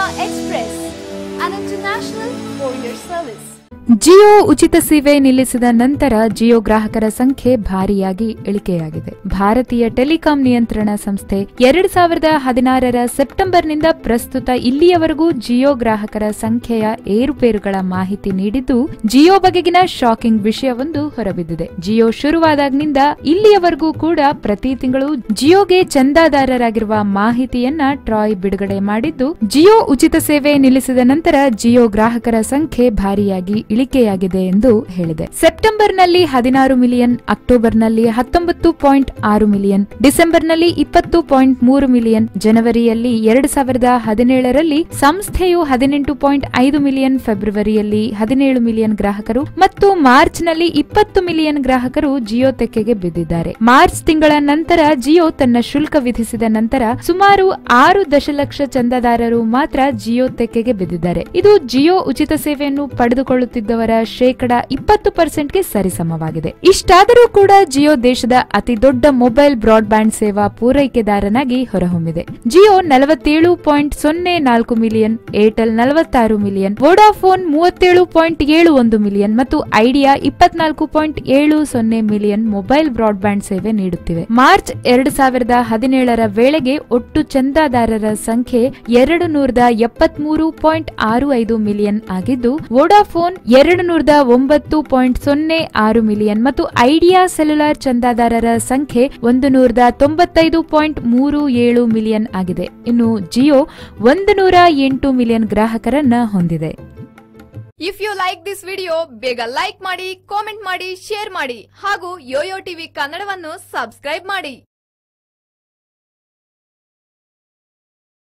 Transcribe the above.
Express, an international courier service. Jio ಉಚಿತ ಸೇವೆ ನಿಲ್ಲಿಸಿದ ನಂತರ ಜಿಯೋ ಗ್ರಾಹಕರ ಸಂಖ್ಯೆ ಭಾರಿಯಾಗಿ ಇಳಿಕೆಯಾಗಿದೆ ಭಾರತೀಯ ಟೆಲಿಕಾಂ ನಿಯಂತ್ರಣ ಸಂಸ್ಥೆ ಎರಡ್ ಸಾವಿರದ ಹದಿನಾರರ ಸೆಪ್ಟೆಂಬರ್ನಿಂದ ಪ್ರಸ್ತುತ ಇಲ್ಲಿಯವರೆಗೂ ಜಿಯೋ ಗ್ರಾಹಕರ ಸಂಖ್ಯೆಯ ಏರುಪೇರುಗಳ ಮಾಹಿತಿ ನೀಡಿದ್ದು ಜಿಯೋ ಬಗೆಗಿನ ಶಾಕಿಂಗ್ ವಿಷಯವೊಂದು ಹೊರಬಿದ್ದಿದೆ ಜಿಯೋ ಶುರುವಾದಾಗಿನಿಂದ ಇಲ್ಲಿಯವರೆಗೂ ಕೂಡ ಪ್ರತಿ ತಿಂಗಳು ಜಿಯೋಗೆ ಚಂದಾದಾರರಾಗಿರುವ ಮಾಹಿತಿಯನ್ನ ಟ್ರಾಯ್ ಬಿಡುಗಡೆ ಮಾಡಿದ್ದು ಜಿಯೋ ಉಚಿತ ಸೇವೆ ನಿಲ್ಲಿಸಿದ ನಂತರ ಜಿಯೋ ಗ್ರಾಹಕರ ಸಂಖ್ಯೆ ಭಾರಿಯಾಗಿ ಇಳಿಕೆಯಾಗಿದೆ ಎಂದು ಹೇಳಿದೆ ಸೆಪ್ಟೆಂಬರ್ನಲ್ಲಿ ಹದಿನಾರು ಮಿಲಿಯನ್ ಅಕ್ಟೋಬರ್ನಲ್ಲಿ ಹತ್ತೊಂಬತ್ತು ಪಾಯಿಂಟ್ ಆರು ಮಿಲಿಯನ್ ಡಿಸೆಂಬರ್ನಲ್ಲಿ ಇಪ್ಪತ್ತು ಪಾಯಿಂಟ್ ಮೂರು ಮಿಲಿಯನ್ ಜನವರಿಯಲ್ಲಿ ಎರಡು ಸಾವಿರದ ಹದಿನೇಳರಲ್ಲಿ ಸಂಸ್ಥೆಯು ಹದಿನೆಂಟು ಪಾಯಿಂಟ್ ಐದು ಮಿಲಿಯನ್ ಫೆಬ್ರವರಿಯಲ್ಲಿ ಹದಿನೇಳು ಮಿಲಿಯನ್ ಗ್ರಾಹಕರು ಮತ್ತು ಮಾರ್ಚ್ನಲ್ಲಿ ಇಪ್ಪತ್ತು ಮಿಲಿಯನ್ ಗ್ರಾಹಕರು ಜಿಯೋ ತೆಕ್ಕೆಗೆ ಬಿದ್ದಿದ್ದಾರೆ ಮಾರ್ಚ್ ತಿಂಗಳ ನಂತರ ಜಿಯೋ ತನ್ನ ಶುಲ್ಕ ವಿಧಿಸಿದ ನಂತರ ಸುಮಾರು ಆರು ದಶಲಕ್ಷ ಚಂದಾದಾರರು ಮಾತ್ರ ಜಿಯೋ ತೆಕ್ಕೆಗೆ ಬಿದ್ದಿದ್ದಾರೆ ಇದು ಜಿಯೋ ಉಚಿತ ಸೇವೆಯನ್ನು ಪಡೆದುಕೊಳ್ಳುತ್ತಿದ್ದವರ ಶೇಕಡ ಇಪ್ಪತ್ತು ಪರ್ಸೆಂಟ್ಗೆ ಸರಿಸಮವಾಗಿದೆ ಇಷ್ಟಾದರೂ ಕೂಡ ಜಿಯೋ ದೇಶದ ಅತಿ ದೊಡ್ಡ ಮೊಬೈಲ್ ಬ್ರಾಡ್ಬ್ಯಾಂಡ್ ಸೇವಾ ಪೂರೈಕೆದಾರನಾಗಿ ಹೊರಹೊಮ್ಮಿದೆ ಜಿಯೋ ನಲವತ್ತೇಳು ಪಾಯಿಂಟ್ ಸೊನ್ನೆ ನಾಲ್ಕು ಮಿಲಿಯನ್ ಏರ್ಟೆಲ್ ನಲವತ್ತಾರು ಮಿಲಿಯನ್ ವೋಡಾಫೋನ್ ಮೂವತ್ತೇಳು ಪಾಯಿಂಟ್ ಏಳು ಒಂದು ಮಿಲಿಯನ್ ಮತ್ತು ಐಡಿಯಾ ಇಪ್ಪತ್ನಾಲ್ಕು ಪಾಯಿಂಟ್ ಏಳು ಸೊನ್ನೆ ಮಿಲಿಯನ್ ಮೊಬೈಲ್ ಬ್ರಾಡ್ಬ್ಯಾಂಡ್ ಸೇವೆ ನೀಡುತ್ತಿವೆ ಮಾರ್ಚ್ ಎರಡು ಸಾವಿರದ ಹದಿನೇಳರ ವೇಳೆಗೆ ಒಟ್ಟು ಚಂದಾದಾರರ ಸಂಖ್ಯೆ ಎರಡು ನೂರದ ಎಪ್ಪತ್ಮೂರು ಪಾಯಿಂಟ್ ಆರು ಐದು ಮಿಲಿಯನ್ ಆಗಿದ್ದು ವೋಡಾಫೋನ್ ಎರಡು ನೂರದ ಒಂಬತ್ತು ಪಾಯಿಂಟ್ ಸೊನ್ನೆ ಆರು ಮಿಲಿಯನ್ ಮತ್ತು ಐಡಿಯಾ ಸೆಲ್ಯುಲಾರ್ ಚಂದಾದಾರರ ಸಂಖ್ಯೆ ಒಂದು ನೂರದ ತೊಂಬತ್ತೈದು ಪಾಯಿಂಟ್ ಮೂರು ಏಳು ಮಿಲಿಯನ್ ಆಗಿದೆ ಇನ್ನು ಜಿಯೋ ಒಂದು ನೂರ ಎಂಟು ಮಿಲಿಯನ್ ಗ್ರಾಹಕರನ್ನ ಹೊಂದಿದೆ if you like this video ಬೇಗ ಲೈಕ್ ಮಾಡಿ ಕಾಮೆಂಟ್ ಮಾಡಿ ಶೇರ್ ಮಾಡಿ ಹಾಗೂ ಯೋಯೋ ಟಿವಿ ಕನ್ನಡವನ್ನು ಸಬ್ಸ್ಕ್ರೈಬ್ ಮಾಡಿ